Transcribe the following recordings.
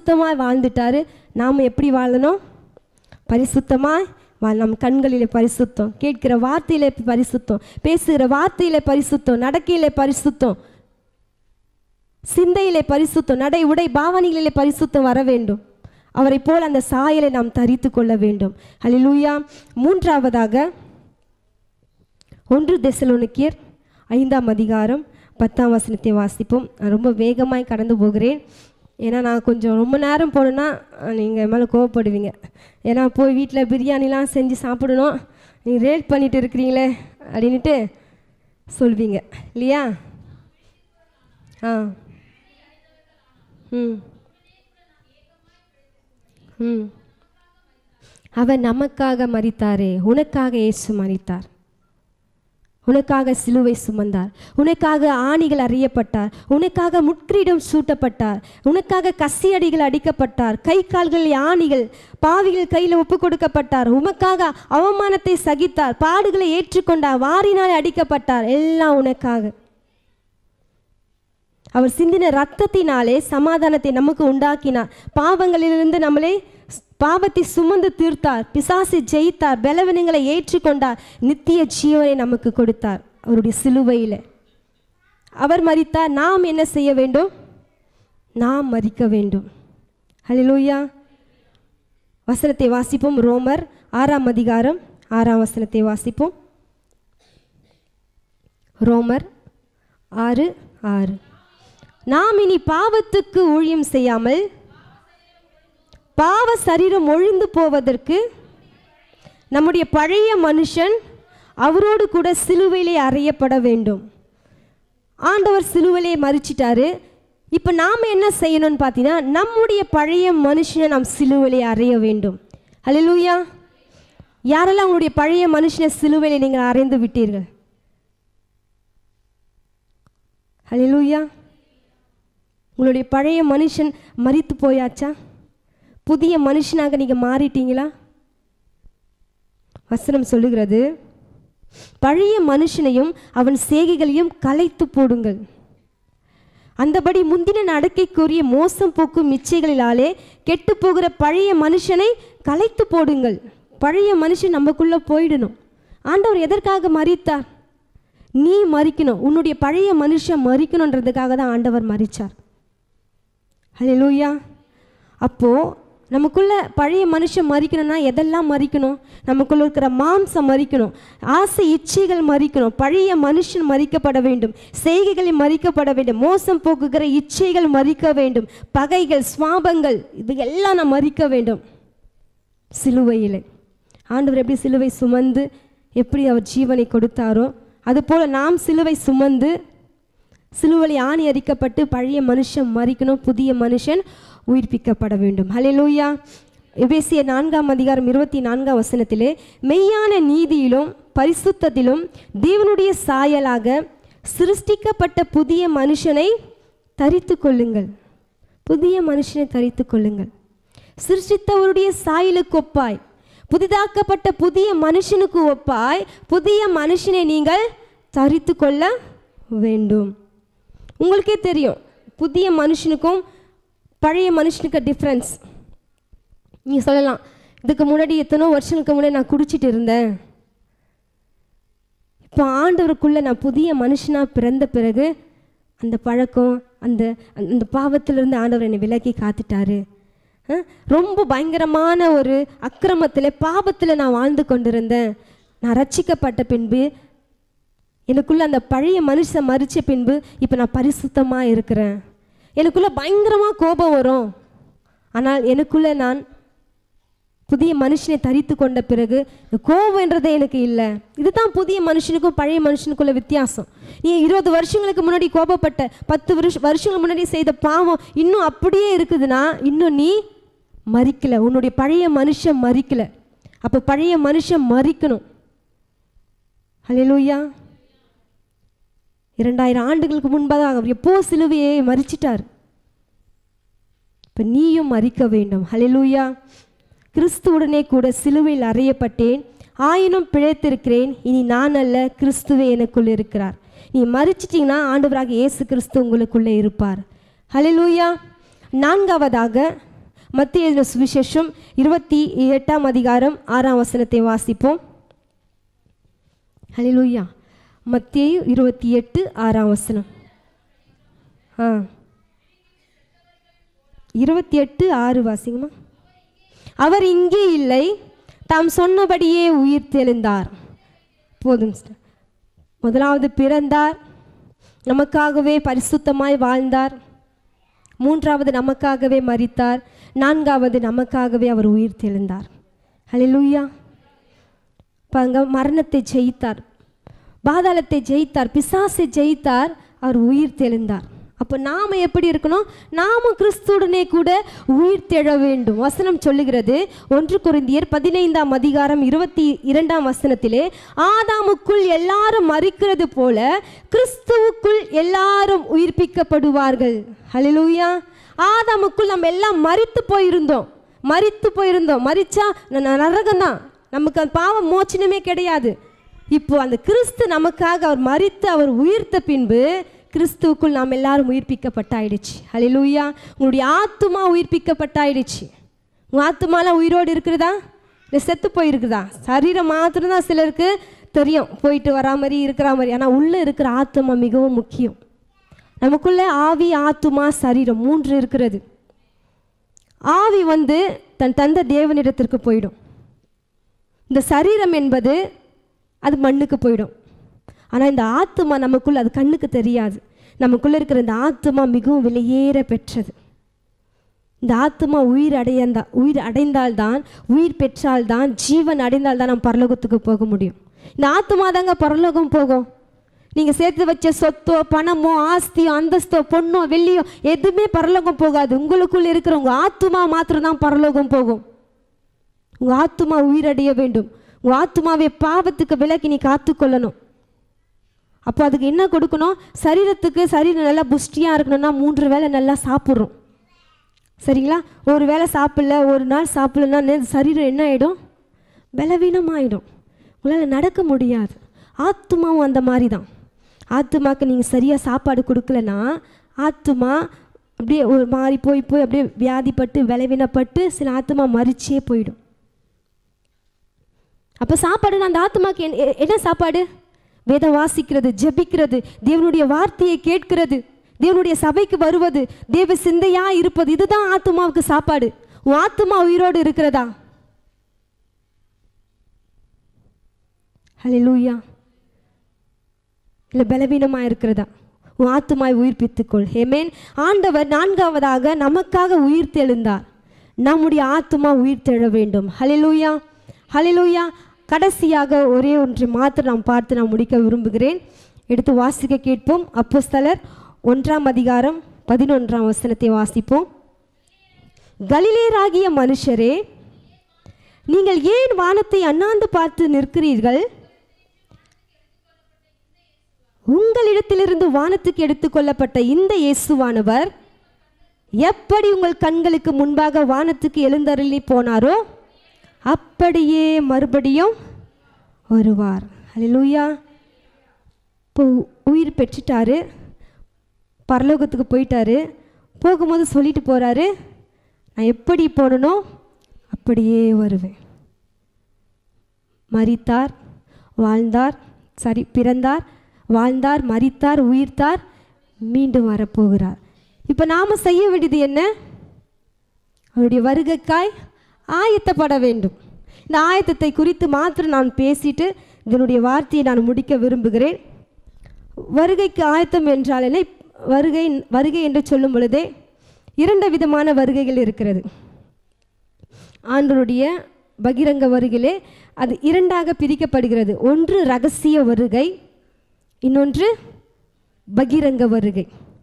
பரிசுத்தமாய் வாழ்ந்துட்டாரு நாம் எப்படி வாழணும் பரிசுத்தமாய் வாழ் நம் கண்களிலே பரிசுத்தம் கேட்கிற வார்த்தையிலே பரிசுத்தம் பேசுகிற வார்த்தையிலே பரிசுத்தம் நடக்கையிலே பரிசுத்தம் சிந்தையிலே பரிசுத்தம் நடை உடை பாவனைகளிலே பரிசுத்தம் வர வேண்டும் அவரை போல் அந்த சாயலை நாம் தரித்து கொள்ள வேண்டும் ஹalleluya மூன்றாவதாக ஒன்று தெசலோனிக்கியர் ஐந்தாம் அதிகாரம் பத்தாம் வசனத்தை வாசிப்போம் நான் ரொம்ப வேகமாய் கடந்து போகிறேன் ஏன்னா நான் கொஞ்சம் ரொம்ப நேரம் போனேன்னா நீங்கள் மேலே கோவப்படுவீங்க ஏன்னா போய் வீட்டில் பிரியாணிலாம் செஞ்சு சாப்பிடணும் நீங்கள் ரேட் பண்ணிட்டு இருக்கிறீங்களே அப்படின்ட்டு சொல்வீங்க இல்லையா ஆ ம் ம் அவர் நமக்காக மரித்தாரே உனக்காக இயேசு மரித்தார் உனக்காக சிலுவை சுமந்தார் உனக்காக ஆணிகள் அறியப்பட்டார் உனக்காக முட்கிரீடம் சூட்டப்பட்டார் உனக்காக கசியடிகள் அடிக்கப்பட்டார் கை கால்களில் ஆணிகள் பாவிகள் கையில் ஒப்பு கொடுக்கப்பட்டார் உமக்காக அவமானத்தை சகித்தார் பாடுகளை ஏற்றுக்கொண்டார் வாரினால் அடிக்கப்பட்டார் எல்லாம் உனக்காக அவர் சிந்தின ரத்தத்தினாலே சமாதானத்தை நமக்கு உண்டாக்கினார் பாவங்களிலிருந்து நம்மளை பாவத்தை சுமந்து தீர்த்தார் பிசாசை ஜெயித்தார் பலவீனங்களை ஏற்றுக்கொண்டார் நித்திய ஜீவனை நமக்கு கொடுத்தார் அவருடைய சிலுவையில் அவர் மரித்தார் நாம் என்ன செய்ய வேண்டும் நாம் மரிக்க வேண்டும் ஹalleluya வசனத்தை வாசிப்போம் ரோமர் ஆறாம் அதிகாரம் ஆறாம் வசனத்தை வாசிப்போம் ரோமர் ஆறு ஆறு நாம் இனி பாவத்துக்கு ஊழியம் செய்யாமல் பாவ சரீரம் ஒழிந்து போவதற்கு நம்முடைய பழைய மனுஷன் அவரோடு கூட சிலுவையிலே அறையப்பட வேண்டும் ஆண்டவர் சிலுவையிலே மறிச்சிட்டாரு இப்போ நாம் என்ன செய்யணும்னு பார்த்தீங்கன்னா நம்முடைய பழைய மனுஷனை நாம் சிலுவையிலே அறைய வேண்டும் ஹalleluya யாரெல்லாம் உங்களுடைய பழைய மனுஷனை சிலுவையிலே நீங்கள் அறைந்து விட்டீர்கள் ஹalleluya உங்களுடைய பழைய மனுஷன் மரித்து போயாச்சா புதிய மனுஷனாக நீங்கள் மாறிட்டீங்களா வசனம் சொல்லுகிறது பழைய மனுஷனையும் அவன் சேகைகளையும் கலைத்து போடுங்கள் அந்தபடி முந்தின நடக்கைக்குரிய மோசம் போக்கும் இச்சைகளினாலே கெட்டு போகிற பழைய மனுஷனை கலைத்து போடுங்கள் பழைய மனுஷன் நமக்குள்ள போயிடணும் ஆண்டவர் எதற்காக மறித்தார் நீ மறிக்கணும் உன்னுடைய பழைய மனுஷன் மறிக்கணுன்றதுக்காக தான் ஆண்டவர் மறிச்சார் ஹalleluya அப்போ நமக்குள்ள பழைய மனுஷன் மறிக்கணும்னா எதெல்லாம் மறிக்கணும் நமக்குள்ள இருக்கிற மாம்சம் மறிக்கணும் ஆசை இச்சைகள் மறிக்கணும் பழைய மனுஷன் மறிக்கப்பட வேண்டும் செய்கைகளை மறிக்கப்பட வேண்டும் மோசம் போக்குகிற இச்சைகள் மறிக்க வேண்டும் பகைகள் சுவாபங்கள் இது எல்லாம் நாம் மறிக்க வேண்டும் சிலுவையில் ஆண்டவர் எப்படி சிலுவை சுமந்து எப்படி அவர் ஜீவனை கொடுத்தாரோ அதுபோல் நாம் சிலுவை சுமந்து சிலுவையில் ஆணி அரிக்கப்பட்டு பழைய மனுஷன் மறிக்கணும் புதிய மனுஷன் உயிர்ப்பிக்கப்பட வேண்டும் ஹalleluya எபேசிய நான்காம் அதிகாரம் இருபத்தி நான்காம் வசனத்திலே மெய்யான நீதியிலும் பரிசுத்தத்திலும் தேவனுடைய சாயலாக சிருஷ்டிக்கப்பட்ட புதிய மனுஷனை தரித்து கொள்ளுங்கள் புதிய மனுஷனை தரித்து கொள்ளுங்கள் சிருஷ்டித்தவருடைய சாயலுக்கு ஒப்பாய் புதிதாக்கப்பட்ட புதிய மனுஷனுக்கு ஒப்பாய் புதிய மனுஷனை நீங்கள் தரித்து கொள்ள வேண்டும் உங்களுக்கே தெரியும் புதிய மனுஷனுக்கும் பழைய மனுஷனுக்கு டிஃப்ரென்ஸ் நீங்கள் சொல்லலாம் இதுக்கு முன்னாடி எத்தனோ வருஷங்களுக்கு முன்னாடி நான் குடிச்சிட்டு இருந்தேன் இப்போ ஆண்டவருக்குள்ளே நான் புதிய மனுஷனாக பிறந்த பிறகு அந்த பழக்கம் அந்த அந்த பாவத்திலிருந்து ஆண்டவர் என்னை விலக்கி காத்துட்டாரு அஹ், ரொம்ப பயங்கரமான ஒரு அக்கிரமத்தில் பாவத்தில் நான் வாழ்ந்து கொண்டிருந்தேன் நான் ரட்சிக்கப்பட்ட பின்பு எனக்குள்ள அந்த பழைய மனுஷன் மறிச்ச பின்பு இப்போ நான் பரிசுத்தமாக இருக்கிறேன் எனக்குள்ள பயங்கரமாக கோபம் வரும் ஆனால் எனக்குள்ள நான் புதிய மனுஷனை தரித்து கொண்ட பிறகு இந்த கோபம்ன்றதே எனக்கு இல்லை இதுதான் புதிய மனுஷனுக்கும் பழைய மனுஷனுக்குள்ள வித்தியாசம் நீ இருபது வருஷங்களுக்கு முன்னாடி கோபப்பட்ட பத்து வருஷ வருஷங்களுக்கு முன்னாடி செய்த பாவம் இன்னும் அப்படியே இருக்குதுன்னா இன்னும் நீ மறிக்கல உன்னுடைய பழைய மனுஷன் மறிக்கல அப்போ பழைய மனுஷன் மறிக்கணும் ஹalleluya இரண்டாயிரம் ஆண்டுகளுக்கு முன்பதாக அவர் எப்போ சிலுவையை மறிச்சிட்டார் இப்போ நீயும் மறிக்க வேண்டும் ஹalleluya கிறிஸ்துவுடனே கூட சிலுவையில் அறையப்பட்டேன் ஆயினும் பிழைத்திருக்கிறேன் இனி நான் அல்ல கிறிஸ்துவே எனக்குள் இருக்கிறார் நீ மறிச்சிட்டிங்கன்னா ஆண்டவராக இயேசு கிறிஸ்து உங்களுக்குள்ளே இருப்பார் ஹalleluya நான்காவதாக மத்திய எழுதின சுவிசேஷம் இருபத்தி எட்டாம் அதிகாரம் ஆறாம் வசனத்தை வாசிப்போம் ஹalleluya மத்திய இருபத்தி எட்டு ஆறாம் வசனம் ஆ இருபத்தி எட்டு ஆறு வாசிங்கம்மா அவர் இங்கே இல்லை தாம் சொன்னபடியே உயிர் தெழுந்தார் போதும் sister. முதலாவது பிறந்தார் நமக்காகவே பரிசுத்தமாய் வாழ்ந்தார் மூன்றாவது நமக்காகவே மரித்தார் நான்காவது நமக்காகவே அவர் உயிர் தெழுந்தார் ஹalleluya பாருங்க மரணத்தை ஜெயித்தார் பாதாளத்தை ஜெயித்தார் பிசாசை ஜெயித்தார் அவர் உயிர் தெழுந்தார் அப்போ நாம் எப்படி இருக்கணும் நாமும் கிறிஸ்துடனே கூட உயிர் தெழ வேண்டும் வசனம் சொல்லுகிறது ஒன்று குருந்தியர் பதினைந்தாம் அதிகாரம் இருபத்தி இரண்டாம் வசனத்திலே ஆதாமுக்குள் எல்லாரும் மறிக்கிறது போல கிறிஸ்துவுக்குள் எல்லாரும் உயிர்ப்பிக்கப்படுவார்கள் ஹalleluya ஆதாமுக்குள் நம்ம எல்லாம் மறித்து போயிருந்தோம் மறித்து போயிருந்தோம் மறிச்சா நரகம் தான் நமக்கு அந்த பாவம் மோச்சனமே கிடையாது இப்போ அந்த கிறிஸ்து நமக்காக அவர் மறித்து அவர் உயிர்த்த பின்பு கிறிஸ்துவுக்குள் நாம் எல்லாரும் உயிர்ப்பிக்கப்பட்டாயிடுச்சு ஹalleluya உங்களுடைய ஆத்துமா உயிர்ப்பிக்கப்பட்டாயிடுச்சு உங்கள் ஆத்துமாலாம் உயிரோடு இருக்கிறதா இல்லை செத்து போயிருக்குதா சரீரம் மாத்திரம்தான் சிலருக்கு தெரியும் போயிட்டு வரா மாதிரி இருக்கிற மாதிரி ஆனால் உள்ளே இருக்கிற ஆத்துமா மிகவும் முக்கியம் நமக்குள்ளே ஆவி ஆத்துமா சரீரம் மூன்று இருக்கிறது ஆவி வந்து தன் தந்த தேவனிடத்திற்கு போயிடும் இந்த சரீரம் என்பது அது மண்ணுக்கு போயிடும் ஆனால் இந்த ஆத்துமா நமக்குள்ள அது கண்ணுக்கு தெரியாது நமக்குள்ளே இருக்கிற இந்த ஆத்துமா மிகவும் விலையேற பெற்றது இந்த ஆத்துமா உயிர் அடையந்தா உயிர் அடைந்தால்தான் உயிர் பெற்றால்தான் ஜீவன் அடைந்தால்தான் நம்ம பரலோகத்துக்கு போக முடியும் இந்த ஆத்துமா தாங்க பரலோகம் போகும் நீங்கள் சேர்த்து வச்ச சொத்தோ பணமோ ஆஸ்தியோ அந்தஸ்தோ பொண்ணோ வெள்ளியோ எதுவுமே பரலோகம் போகாது உங்களுக்குள்ள இருக்கிற உங்கள் ஆத்துமா மாத்திரம்தான் பரலோகம் போகும் உங்கள் ஆத்துமா உயிரடைய வேண்டும் உங்கள் ஆத்துமாவை பாவத்துக்கு விலக்கி நீ காத்துக்கொள்ளணும் அப்போ அதுக்கு என்ன கொடுக்கணும் சரீரத்துக்கு சரீரம் நல்லா புஷ்டியாக இருக்கணும்னா மூன்று வேளை நல்லா சாப்பிட்றோம் சரிங்களா ஒரு வேளை சாப்பிடல ஒரு நாள் சாப்பிடலன்னா நே- சரீரம் என்ன ஆகிடும் பலவீனமாயிடும் உங்களால் நடக்க முடியாது ஆத்துமாவும் அந்த மாதிரி தான் ஆத்துமாக்கு நீங்கள் சரியாக சாப்பாடு கொடுக்கலனா ஆத்துமா அப்படியே ஒரு மாறி போய் போய் அப்படியே வியாதிப்பட்டு பலவீனப்பட்டு சில ஆத்துமா மறிச்சே போயிடும் அப்போ சாப்பாடு அந்த ஆத்மாக்கு என்ன- எ- என்ன சாப்பாடு வேதம் வாசிக்கிறது ஜெபிக்கிறது தேவனுடைய வார்த்தையை கேட்கிறது தேவனுடைய சபைக்கு வருவது தேவ சிந்தையா இருப்பது இதுதான் ஆத்மாவுக்கு சாப்பாடு உன் ஆத்மா உயிரோடு இருக்கிறதா ஹalleluya இல்லை பலவீனமாக இருக்கிறதா உன் ஆத்துமாய் உயிர்ப்பித்துக்கொள் ஹேமேன் ஆண்டவர் நான்காவதாக நமக்காக உயிர் தெழுந்தார் நம்முடைய ஆத்துமா உயிர் தெழ வேண்டும் ஹalleluya ஹalleluya கடைசியாக ஒரே ஒன்று மாத்திரம் நாம் பார்த்து நான் முடிக்க விரும்புகிறேன் எடுத்து வாசிக்க கேட்போம் அப்போஸ்தலர் ஒன்றாம் அதிகாரம் பதினொன்றாம் வசனத்தை வாசிப்போம் கலிலேயராகிய மனுஷரே நீங்கள் ஏன் வானத்தை அண்ணாந்து பார்த்து நிற்கிறீர்கள் உங்களிடத்திலிருந்து வானத்துக்கு எடுத்துக்கொள்ளப்பட்ட இந்த இயேசுவானவர் எப்படி உங்கள் கண்களுக்கு முன்பாக வானத்துக்கு எழுந்தருளி போனாரோ அப்படியே மறுபடியும் வருவார் ஹalleluya இப்போ உயிர் பெற்றுட்டாரு பரலோகத்துக்கு போயிட்டாரு போகும்போது சொல்லிட்டு போகிறாரு நான் எப்படி போனனோ அப்படியே வருவேன் மரித்தார் வாழ்ந்தார் சரி பிறந்தார் வாழ்ந்தார் மரித்தார் உயிர்த்தார் மீண்டும் வரப்போகிறார் இப்போ நாம் செய்ய வேண்டியது என்ன அவருடைய வருகைக்காய் ஆயத்தப்பட வேண்டும் இந்த ஆயத்தத்தை குறித்து மாத்திரம் நான் பேசிட்டு இதனுடைய வார்த்தையை நான் முடிக்க விரும்புகிறேன் வருகைக்கு ஆயத்தம் என்றால் என்ன வருகை வருகை என்று சொல்லும் பொழுதே இரண்டு விதமான வருகைகள் இருக்கிறது ஆண்டவருடைய பகிரங்க வருகையிலே அது இரண்டாக பிரிக்கப்படுகிறது ஒன்று ரகசிய வருகை இன்னொன்று பகிரங்க வருகை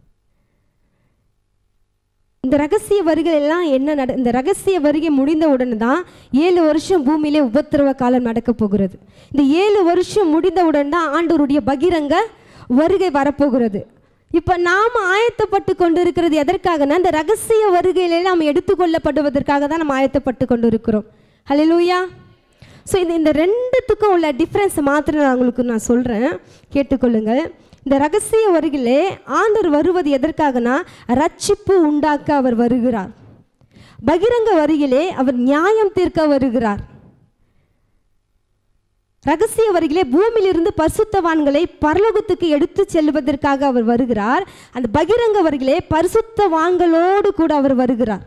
இந்த ரகசிய வருகை எல்லாம் என்ன நட இந்த ரகசிய வருகை முடிந்த உடனே தான் ஏழு வருஷம் பூமியிலே உபத்திரவ காலம் நடக்க போகிறது இந்த ஏழு வருஷம் முடிந்தவுடன் தான் ஆண்டவருடைய பகிரங்க வருகை வரப்போகிறது இப்போ நாம் ஆயத்தப்பட்டு கொண்டு இருக்கிறது எதற்காகனா இந்த ரகசிய வருகையிலே நாம் எடுத்துக்கொள்ளப்படுவதற்காக தான் நம்ம ஆயத்தப்பட்டு கொண்டு இருக்கிறோம் ஹalleluya ஸோ இந்த இந்த ரெண்டுத்துக்கும் உள்ள டிஃப்ரென்ஸ் மாத்திரம் நான் உங்களுக்கு நான் சொல்கிறேன் கேட்டுக்கொள்ளுங்கள் இந்த ரகசிய வருகிலே ஆண்டவர் வருவது எதற்காகனா ரட்சிப்பு உண்டாக்க அவர் வருகிறார் பகிரங்க வருகிலே அவர் நியாயம் தீர்க்க வருகிறார் ரகசிய வருகிலே பூமியிலிருந்து பரிசுத்தவான்களை பரலோகத்துக்கு எடுத்து செல்வதற்காக அவர் வருகிறார் அந்த பகிரங்க வருகிலே பரிசுத்தவான்களோடு கூட அவர் வருகிறார்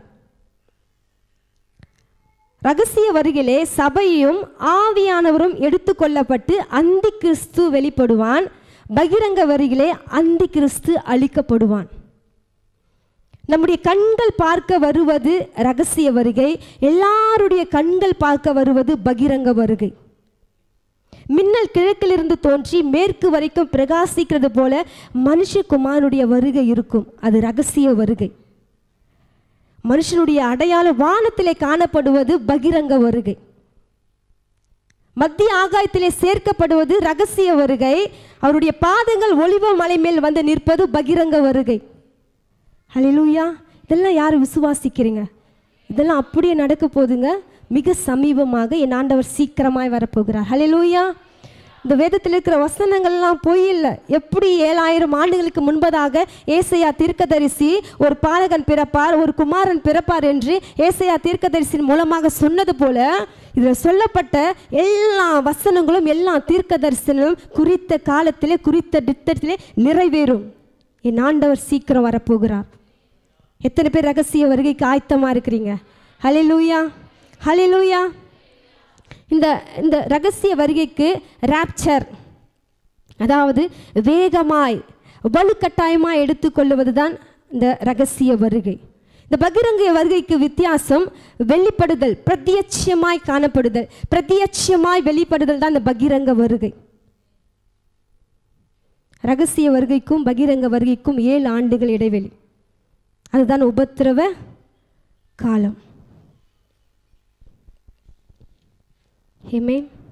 ரகசிய வருகிலே சபையும் ஆவியானவரும் எடுத்துக்கொள்ளப்பட்டு அந்தி கிறிஸ்து வெளிப்படுவான் பகிரங்க வருகிலே அந்தி கிறிஸ்து அழிக்கப்படுவான் நம்முடைய கண்கள் பார்க்க வருவது ரகசிய வருகை எல்லாருடைய கண்கள் பார்க்க வருவது பகிரங்க வருகை மின்னல் கிழக்கிலிருந்து தோன்றி மேற்கு வரைக்கும் பிரகாசிக்கிறது போல மனுஷகுமாரனுடைய வருகை இருக்கும் அது ரகசிய வருகை மனுஷனுடைய அடையாளம் வானத்திலே காணப்படுவது பகிரங்க வருகை மத்திய ஆகாயத்திலே சேர்க்கப்படுவது ரகசிய வருகை அவருடைய பாதங்கள் ஒளிவ மலை மேல் வந்து நிற்பது பகிரங்க வருகை ஹalleluya இதெல்லாம் யார் விசுவாசிக்கிறீங்க இதெல்லாம் அப்படியே நடக்க போகுதுங்க மிக சமீபமாக என் ஆண்டவர் சீக்கிரமாய் வரப்போகிறார் ஹalleluya இந்த வேதத்தில் இருக்கிற வசனங்கள்லாம் பொய் இல்லை எப்படி ஏழாயிரம் ஆண்டுகளுக்கு முன்பதாக ஏசையா தீர்க்கதரிசி ஒரு பாலகன் பிறப்பார் ஒரு குமாரன் பிறப்பார் என்று ஏசையா தீர்க்கதரிசியின் மூலமாக சொன்னது போல இதில் சொல்லப்பட்ட எல்லா வசனங்களும் எல்லா தீர்க்கதரிசனங்களும் குறித்த காலத்திலே குறித்த திட்டத்திலே நிறைவேறும் என் ஆண்டவர் சீக்கிரம் வரப்போகிறார் எத்தனை பேர் ரகசிய வருகைக்கு ஆயத்தமாக இருக்கிறீங்க ஹலிலூயா ஹலிலூயா இந்த இந்த ரகசிய வருகைக்கு ராப்சர் அதாவது வேகமாய் வலுக்கட்டாயமாய் எடுத்துக்கொள்வது தான் இந்த ரகசிய வருகை இந்த பகிரங்க வருகைக்கு வித்தியாசம் வெளிப்படுதல் பிரத்யட்சமாய் காணப்படுதல் பிரத்யட்சமாய் வெளிப்படுதல் தான் இந்த பகிரங்க வருகை ரகசிய வருகைக்கும் பகிரங்க வருகைக்கும் ஏழு ஆண்டுகள் இடைவெளி அதுதான் உபத்திரவ காலம் ஹேமே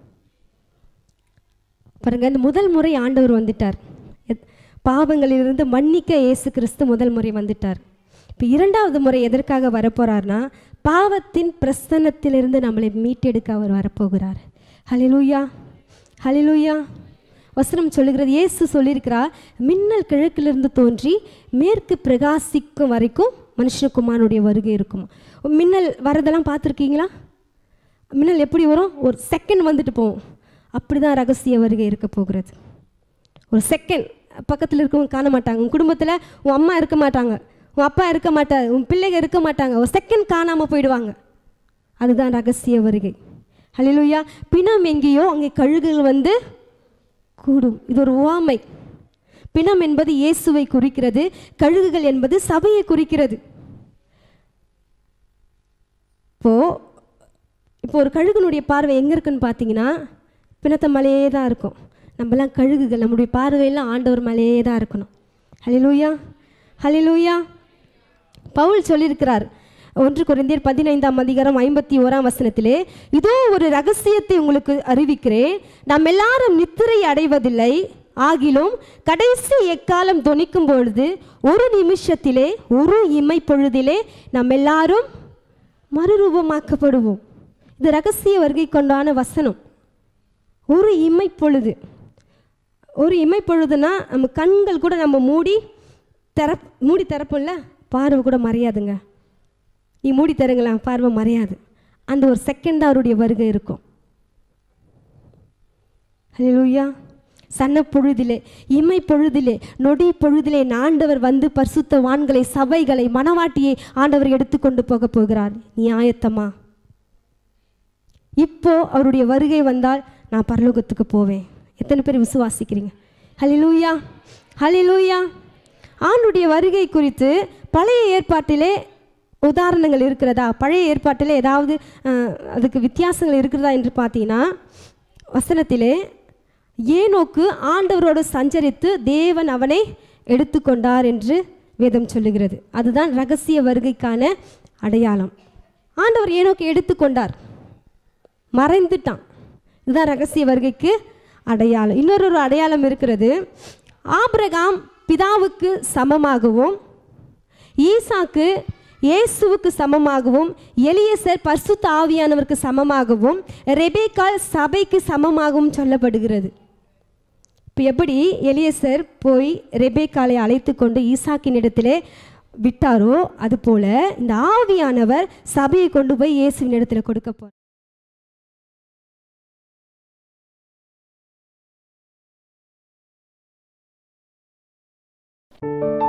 பாருங்க இந்த முதல் முறை ஆண்டவர் வந்துட்டார் எத்- பாவங்களிலிருந்து மன்னிக்க இயேசு கிறிஸ்து முதல் முறை வந்துட்டார் இப்போ இரண்டாவது முறை எதற்காக வரப்போறார்னா பாவத்தின் பிரசன்னத்திலிருந்து நம்மளை மீட்டெடுக்க அவர் வரப்போகிறார் ஹலிலூயா ஹலிலூயா வசனம் சொல்லுகிறது இயேசு சொல்லியிருக்கிறார் மின்னல் கிழக்கிலிருந்து தோன்றி மேற்கு பிரகாசிக்கும் வரைக்கும் மனுஷகுமாரனுடைய வருகை இருக்கும் மின்னல் வரதெல்லாம் பார்த்துருக்கீங்களா மின்னல் எப்படி வரும் ஒரு செகண்ட் வந்துட்டு போகும் அப்படி தான் ரகசிய வருகை இருக்க போகிறது ஒரு செகண்ட் பக்கத்தில் இருக்கவங்க காண மாட்டாங்க உன் குடும்பத்தில் உன் அம்மா இருக்க மாட்டாங்க உன் அப்பா இருக்க மாட்டார் உன் பிள்ளைங்க இருக்க மாட்டாங்க ஒரு செகண்ட் காணாமல் போயிடுவாங்க அதுதான் ரகசிய வருகை ஹalleluya பிணம் எங்கேயோ அங்கே கழுகுகள் வந்து கூடும் இது ஒரு உவமை பிணம் என்பது இயேசுவை குறிக்கிறது கழுகுகள் என்பது சபையை குறிக்கிறது இப்போ இப்போ ஒரு கழுகுனுடைய பார்வை எங்கே இருக்குன்னு பார்த்தீங்கன்னா பிணத்த மலையே தான் இருக்கும் நம்மலாம் கழுகுகள் நம்முடைய பார்வையெல்லாம் ஆண்டவர் மலையே தான் இருக்கணும் ஹலிலூயா ஹலிலூயா பவுல் சொல்லியிருக்கிறார் ஒன்று குறைந்தர் பதினைந்தாம் அதிகாரம் ஐம்பத்தி ஓராம் வசனத்திலே இதோ ஒரு ரகசியத்தை உங்களுக்கு அறிவிக்கிறேன் நாம் எல்லாரும் நித்திரை அடைவதில்லை ஆகிலும் கடைசி எக்காலம் தொனிக்கும் பொழுது ஒரு நிமிஷத்திலே ஒரு இமை பொழுதிலே நாம் எல்லாரும் மறுரூபமாக்கப்படுவோம் இது ரகசிய வருகை கொண்டான வசனம் ஒரு இமை பொழுது ஒரு இமை பொழுதுனா நம்ம கண்கள் கூட நம்ம மூடி திற மூடி திறப்போம்ல பார்வை கூட மறையாதுங்க நீ மூடி தருங்களா பார்வை மறையாது அந்த ஒரு செகண்ட் தான் அவருடைய வருகை இருக்கும் ஹalleluya சன்ன பொழுதிலே இமை பொழுதிலே நொடி பொழுதிலே என் ஆண்டவர் வந்து பரிசுத்த வான்களை சபைகளை மணவாட்டியை ஆண்டவர் எடுத்துக்கொண்டு போக போகிறார் நீ ஆயத்தமா இப்போ அவருடைய வருகை வந்தால் நான் பரலோகத்துக்கு போவேன் எத்தனை பேர் விசுவாசிக்கிறீங்க ஹலிலூயா ஹலிலூயா ஆண்டுடைய வருகை குறித்து பழைய ஏற்பாட்டிலே உதாரணங்கள் இருக்கிறதா பழைய ஏற்பாட்டிலே ஏதாவது அஹ், அதுக்கு வித்தியாசங்கள் இருக்கிறதா என்று பார்த்தீங்கன்னா வசனத்திலே ஏனோக்கு ஆண்டவரோடு சஞ்சரித்து தேவன் அவனை எடுத்துக்கொண்டார் என்று வேதம் சொல்லுகிறது அதுதான் ரகசிய வருகைக்கான அடையாளம் ஆண்டவர் ஏனோக்கு எடுத்துக்கொண்டார் மறைந்துட்டான் இதுதான் ரகசிய வருகைக்கு அடையாளம் இன்னொரு ஒரு அடையாளம் இருக்கிறது ஆபிரகாம் பிதாவுக்கு சமமாகவும் ஈசாக்கு இயேசுவுக்கு சமமாகவும் எலியசர் பரிசுத்த ஆவியானவருக்கு சமமாகவும் ரெபேக்கால் சபைக்கு சமமாகவும் சொல்லப்படுகிறது இப்போ எப்படி எலியசர் போய் ரெபேக்காலை அழைத்து கொண்டு ஈசாக்கின் இடத்திலே விட்டாரோ அதுபோல இந்த ஆவியானவர் சபையை கொண்டு போய் இயேசுவின் இடத்துல கொடுக்க போறார் ஆ